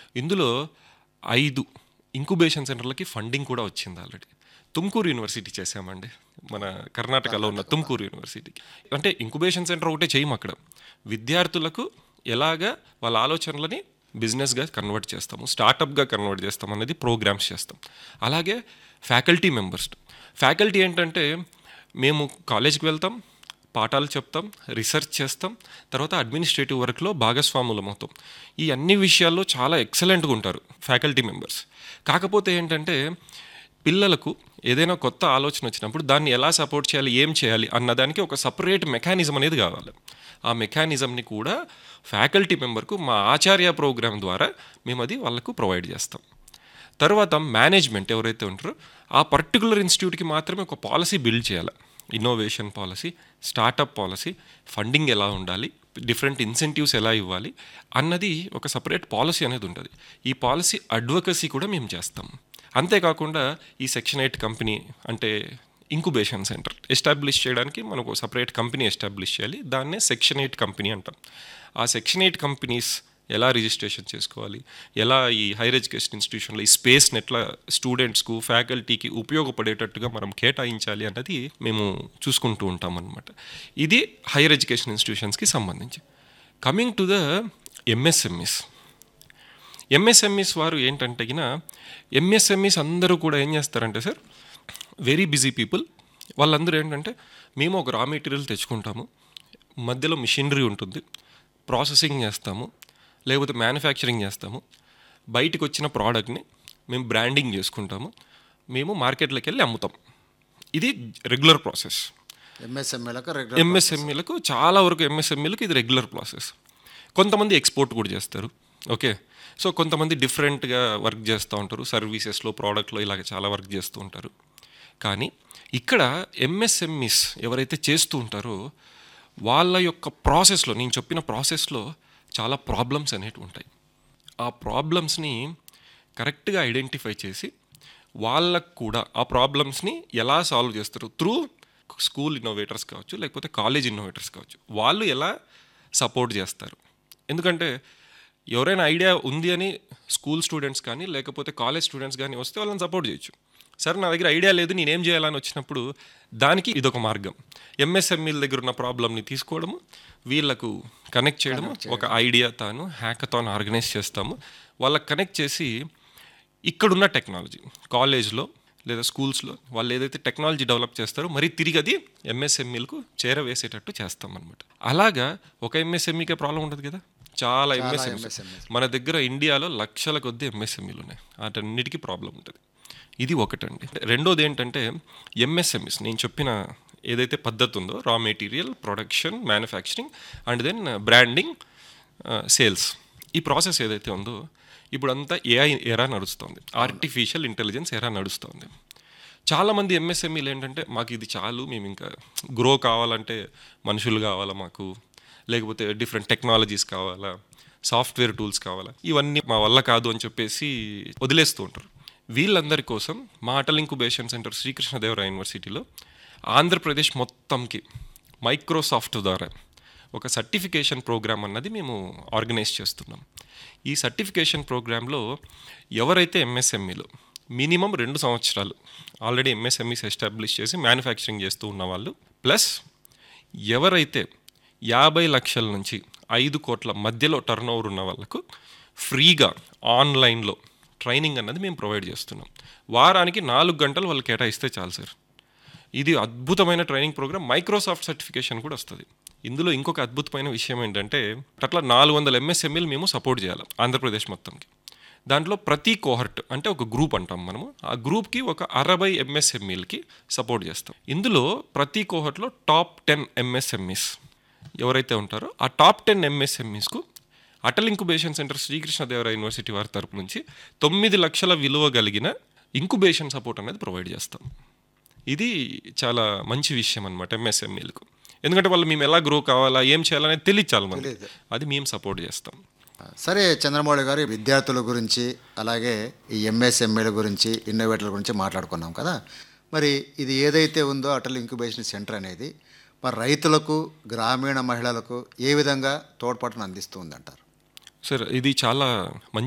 ఇందులో ఐదు incubation సెంటర్లకి funding కూడా వచ్చింది ఆల్రెడీ తుమ్కూరు యూనివర్సిటీ చేసామండి మన కర్ణాటకలో ఉన్న తుమ్కూరు యూనివర్సిటీకి అంటే ఇంక్యుబేషన్ సెంటర్ ఒకటే చేయము అక్కడ విద్యార్థులకు ఎలాగా వాళ్ళ ఆలోచనలని బిజినెస్గా కన్వర్ట్ చేస్తాము స్టార్టప్గా కన్వర్ట్ చేస్తాం అనేది ప్రోగ్రామ్స్ చేస్తాం అలాగే ఫ్యాకల్టీ మెంబర్స్ ఫ్యాకల్టీ ఏంటంటే మేము కాలేజ్కి వెళ్తాం పాఠాలు చెప్తాం రీసెర్చ్ చేస్తాం తర్వాత అడ్మినిస్ట్రేటివ్ వర్క్లో భాగస్వాములం అవుతాం ఈ అన్ని విషయాల్లో చాలా ఎక్సలెంట్గా ఉంటారు ఫ్యాకల్టీ మెంబర్స్ కాకపోతే ఏంటంటే పిల్లలకు ఏదైనా కొత్త ఆలోచన వచ్చినప్పుడు దాన్ని ఎలా సపోర్ట్ చేయాలి ఏం చేయాలి అన్నదానికి ఒక సపరేట్ మెకానిజం అనేది కావాలి ఆ మెకానిజంని కూడా ఫ్యాకల్టీ మెంబర్కు మా ఆచార్య ప్రోగ్రామ్ ద్వారా మేము అది వాళ్ళకు ప్రొవైడ్ చేస్తాం తర్వాత మేనేజ్మెంట్ ఎవరైతే ఉంటారో ఆ పర్టికులర్ ఇన్స్టిట్యూట్కి మాత్రమే ఒక పాలసీ బిల్డ్ చేయాలి innovation policy startup policy funding ఎలా ఉండాలి డిఫరెంట్ ఇన్సెంటివ్స్ ఎలా ఇవ్వాలి అన్నది ఒక సపరేట్ పాలసీ అనేది ఉంటుంది ఈ పాలసీ అడ్వకసీ కూడా మేము చేస్తాం అంతేకాకుండా ఈ సెక్షన్ ఎయిట్ కంపెనీ అంటే ఇంకుబేషన్ సెంటర్ ఎస్టాబ్లిష్ చేయడానికి మనకు సపరేట్ కంపెనీ ఎస్టాబ్లిష్ చేయాలి దాన్నే సెక్షన్ ఎయిట్ కంపెనీ అంటాం ఆ సెక్షన్ ఎయిట్ కంపెనీస్ ఎలా రిజిస్ట్రేషన్ చేసుకోవాలి ఎలా ఈ హైయర్ ఎడ్యుకేషన్ ఇన్స్టిట్యూషన్లో ఈ స్పేస్ని ఎట్లా స్టూడెంట్స్కు ఫ్యాకల్టీకి ఉపయోగపడేటట్టుగా మనం కేటాయించాలి అన్నది మేము చూసుకుంటూ ఉంటాం అనమాట ఇది హైయర్ ఎడ్యుకేషన్ ఇన్స్టిట్యూషన్స్కి సంబంధించి coming to the MSMS MSMEs వారు ఏంటంటే గిన ఎంఎస్ఎంఈస్ అందరూ కూడా ఏం చేస్తారంటే సార్ వెరీ బిజీ పీపుల్ వాళ్ళందరూ ఏంటంటే మేము ఒక రా మెటీరియల్ తెచ్చుకుంటాము మధ్యలో మిషనరీ ఉంటుంది ప్రాసెసింగ్ చేస్తాము లేకపోతే మ్యానుఫ్యాక్చరింగ్ చేస్తాము బయటికి వచ్చిన ప్రోడక్ట్ని మేము బ్రాండింగ్ చేసుకుంటాము మేము మార్కెట్లోకి వెళ్ళి అమ్ముతాం ఇది రెగ్యులర్ ప్రాసెస్ ఎంఎస్ఎంఏలకు రెగ్యులర్ ఎంఎస్ఎంఈలకు చాలా వరకు ఎంఎస్ఎంఈలకు ఇది రెగ్యులర్ ప్రాసెస్ కొంతమంది ఎక్స్పోర్ట్ కూడా చేస్తారు ఓకే సో కొంతమంది డిఫరెంట్గా వర్క్ చేస్తూ ఉంటారు సర్వీసెస్లో ప్రోడక్ట్లో ఇలాగ చాలా వర్క్ చేస్తూ ఉంటారు కానీ ఇక్కడ ఎంఎస్ఎంఈస్ ఎవరైతే చేస్తూ ఉంటారో వాళ్ళ యొక్క ప్రాసెస్లో నేను చెప్పిన ప్రాసెస్లో చాలా ప్రాబ్లమ్స్ అనేవి ఉంటాయి ఆ ప్రాబ్లమ్స్ని కరెక్ట్గా ఐడెంటిఫై చేసి వాళ్ళకు కూడా ఆ ప్రాబ్లమ్స్ని ఎలా సాల్వ్ చేస్తారు త్రూ స్కూల్ ఇన్నోవేటర్స్ కావచ్చు లేకపోతే కాలేజ్ ఇన్నోవేటర్స్ కావచ్చు వాళ్ళు ఎలా సపోర్ట్ చేస్తారు ఎందుకంటే ఎవరైనా ఐడియా ఉంది అని స్కూల్ స్టూడెంట్స్ కానీ లేకపోతే కాలేజ్ స్టూడెంట్స్ కానీ వస్తే వాళ్ళని సపోర్ట్ చేయొచ్చు సరే నా దగ్గర ఐడియా లేదు నేనేం చేయాలని వచ్చినప్పుడు దానికి ఇదొక మార్గం ఎంఎస్ఎంఈల దగ్గర ఉన్న ప్రాబ్లమ్ని తీసుకోవడము వీళ్ళకు కనెక్ట్ చేయడము ఒక ఐడియా తాను హ్యాకథాన్ ఆర్గనైజ్ చేస్తాము వాళ్ళకి కనెక్ట్ చేసి ఇక్కడున్న టెక్నాలజీ కాలేజ్లో లేదా స్కూల్స్లో వాళ్ళు ఏదైతే టెక్నాలజీ డెవలప్ చేస్తారో మరి తిరిగి అది ఎంఎస్ఎంఈలకు చేరవేసేటట్టు చేస్తాం అనమాట అలాగా ఒక ఎంఎస్ఎంఈకే ప్రాబ్లం ఉంటుంది కదా చాలా ఎంఎస్ఎంఈ MSMEs. మన దగ్గర ఇండియాలో లక్షల కొద్ది ఎంఎస్ఎంఈలు ఉన్నాయి వాటన్నిటికీ ప్రాబ్లం ఉంటుంది ఇది ఒకటండి రెండోది ఏంటంటే ఎంఎస్ఎంఈస్ నేను చెప్పిన ఏదైతే పద్ధతి ఉందో raw material production manufacturing and then branding sales ఈ ప్రాసెస్ ఏదైతే ఉందో ఇప్పుడు అంతా ఏఐ ఎరా నడుస్తుంది ఆర్టిఫిషియల్ ఇంటెలిజెన్స్ ఎరా నడుస్తుంది చాలామంది ఎంఎస్ఎంఈలు ఏంటంటే మాకు ఇది చాలు మేము ఇంకా గ్రో కావాలంటే మనుషులు కావాలా మాకు లేకపోతే డిఫరెంట్ టెక్నాలజీస్ కావాలా సాఫ్ట్వేర్ టూల్స్ కావాలా ఇవన్నీ మా వల్ల కాదు అని చెప్పేసి వదిలేస్తూ ఉంటారు వీళ్ళందరి కోసం మా అటల్ ఇంకుబేషన్ సెంటర్ శ్రీకృష్ణదేవరాయ యూనివర్సిటీలో ఆంధ్రప్రదేశ్ మొత్తంకి మైక్రోసాఫ్ట్ ద్వారా ఒక సర్టిఫికేషన్ ప్రోగ్రామ్ అన్నది మేము ఆర్గనైజ్ చేస్తున్నాం ఈ సర్టిఫికేషన్ ప్రోగ్రాంలో ఎవరైతే ఎంఎస్ఎంఈలో మినిమం రెండు సంవత్సరాలు ఆల్రెడీ ఎంఎస్ఎంఈస్ ఎస్టాబ్లిష్ చేసి మ్యానుఫ్యాక్చరింగ్ చేస్తూ ఉన్న వాళ్ళు ప్లస్ ఎవరైతే యాభై లక్షల నుంచి ఐదు కోట్ల మధ్యలో టర్న్ ఓవర్ ఉన్న వాళ్ళకు ఫ్రీగా ఆన్లైన్లో ట్రైనింగ్ అన్నది మేము ప్రొవైడ్ చేస్తున్నాం వారానికి నాలుగు గంటలు వాళ్ళు కేటాయిస్తే చాలు సార్ ఇది అద్భుతమైన ట్రైనింగ్ ప్రోగ్రామ్ మైక్రోసాఫ్ట్ సర్టిఫికేషన్ కూడా వస్తుంది ఇందులో ఇంకొక అద్భుతమైన విషయం ఏంటంటే అట్లా నాలుగు వందల ఎంఎస్ఎంఈలు మేము సపోర్ట్ చేయాలి ఆంధ్రప్రదేశ్ మొత్తంకి దాంట్లో ప్రతి కోహర్ట్ అంటే ఒక గ్రూప్ అంటాం మనము ఆ గ్రూప్కి ఒక అరవై ఎంఎస్ఎంఈలకి సపోర్ట్ చేస్తాం ఇందులో ప్రతి కోహర్ట్లో టాప్ టెన్ ఎంఎస్ఎంఈస్ ఎవరైతే ఉంటారో ఆ టాప్ టెన్ ఎంఎస్ఎంఈస్కు Atal incubation centre Srikrishnadevaraya university వారి తరపు నుంచి తొమ్మిది లక్షల విలువ కలిగిన ఇంకుబేషన్ సపోర్ట్ అనేది ప్రొవైడ్ చేస్తాం ఇది చాలా మంచి విషయం అనమాట ఎంఎస్ఎంఈలకు ఎందుకంటే వాళ్ళు మేము ఎలా గ్రో కావాలా ఏం చేయాలనేది తెలియచాలి మనం తెలీదు. అది మేము సపోర్ట్ చేస్తాం సరే చంద్రమౌళి గారు విద్యార్థుల గురించి అలాగే ఈ ఎంఎస్ఎంఏల గురించి ఇన్నోవేటర్ల గురించి మాట్లాడుకున్నాం కదా మరి ఇది ఏదైతే ఉందో అటల్ ఇంక్యుబేషన్ సెంటర్ అనేది మరి రైతులకు గ్రామీణ మహిళలకు ఏ విధంగా తోడ్పాటును అందిస్తూ ఉందంటారు సార్ ఇది చాలా మంచి